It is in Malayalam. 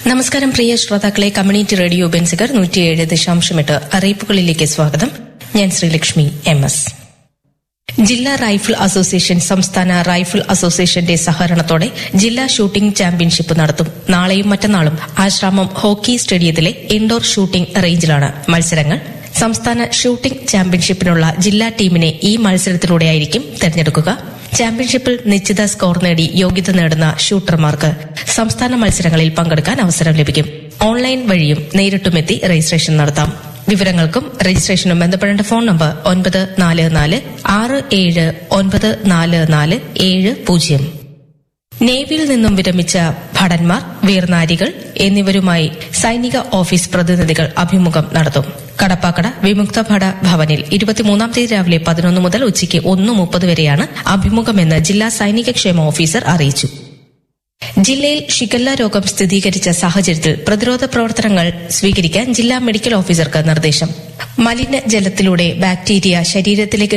നമസ്കാരം പ്രിയ ശ്രോതാക്കളെ കമ്മ്യൂണിറ്റി റേഡിയോ ബെൻസികർ നൂറ്റിയേഴ് ദശാംശമെട്ട് അറിയിപ്പുകളിലേക്ക് സ്വാഗതം ഞാൻ ശ്രീലക്ഷ്മി എം എസ് ജില്ലാ റൈഫിൾ അസോസിയേഷൻ സംസ്ഥാന റൈഫിൾ അസോസിയേഷന്റെ സഹകരണത്തോടെ ജില്ലാ ഷൂട്ടിംഗ് ചാമ്പ്യൻഷിപ്പ് നടത്തും നാളെയും മറ്റന്നാളും ആശ്രാമം ഹോക്കി സ്റ്റേഡിയത്തിലെ ഇൻഡോർ ഷൂട്ടിംഗ് റേഞ്ചിലാണ് മത്സരങ്ങൾ സംസ്ഥാന ഷൂട്ടിംഗ് ചാമ്പ്യൻഷിപ്പിനുള്ള ജില്ലാ ടീമിനെ ഈ മത്സരത്തിലൂടെയായിരിക്കും തെരഞ്ഞെടുക്കുക ചാമ്പ്യൻഷിപ്പിൽ നിശ്ചിത സ്കോർ നേടി യോഗ്യത നേടുന്ന ഷൂട്ടർമാർക്ക് സംസ്ഥാന മത്സരങ്ങളിൽ പങ്കെടുക്കാൻ അവസരം ലഭിക്കും ഓൺലൈൻ വഴിയും നേരിട്ടുമെത്തി രജിസ്ട്രേഷൻ നടത്താം വിവരങ്ങൾക്കും രജിസ്ട്രേഷനും ബന്ധപ്പെടേണ്ട ഫോൺ നമ്പർ ഒൻപത് നാല് നാല് ആറ് ഏഴ് ഒൻപത് നാല് നാല് ഏഴ് പൂജ്യം നേവിയിൽ നിന്നും വിരമിച്ച ഭടന്മാർ വീർനാരികൾ എന്നിവരുമായി സൈനിക ഓഫീസ് പ്രതിനിധികൾ അഭിമുഖം നടത്തും കടപ്പാക്കട വിമുക്ത ഭട ഭവനിൽ ഇരുപത്തിമൂന്നാം തീയതി രാവിലെ പതിനൊന്ന് മുതൽ ഉച്ചയ്ക്ക് ഒന്ന് മുപ്പത് വരെയാണ് അഭിമുഖമെന്ന് ജില്ലാ സൈനിക ക്ഷേമ ഓഫീസർ അറിയിച്ചു ജില്ലയിൽ ഷിഗല്ല രോഗം സ്ഥിരീകരിച്ച സാഹചര്യത്തിൽ പ്രതിരോധ പ്രവർത്തനങ്ങൾ സ്വീകരിക്കാൻ ജില്ലാ മെഡിക്കൽ ഓഫീസർക്ക് നിർദ്ദേശം മലിനജലത്തിലൂടെ ബാക്ടീരിയ ശരീരത്തിലേക്ക്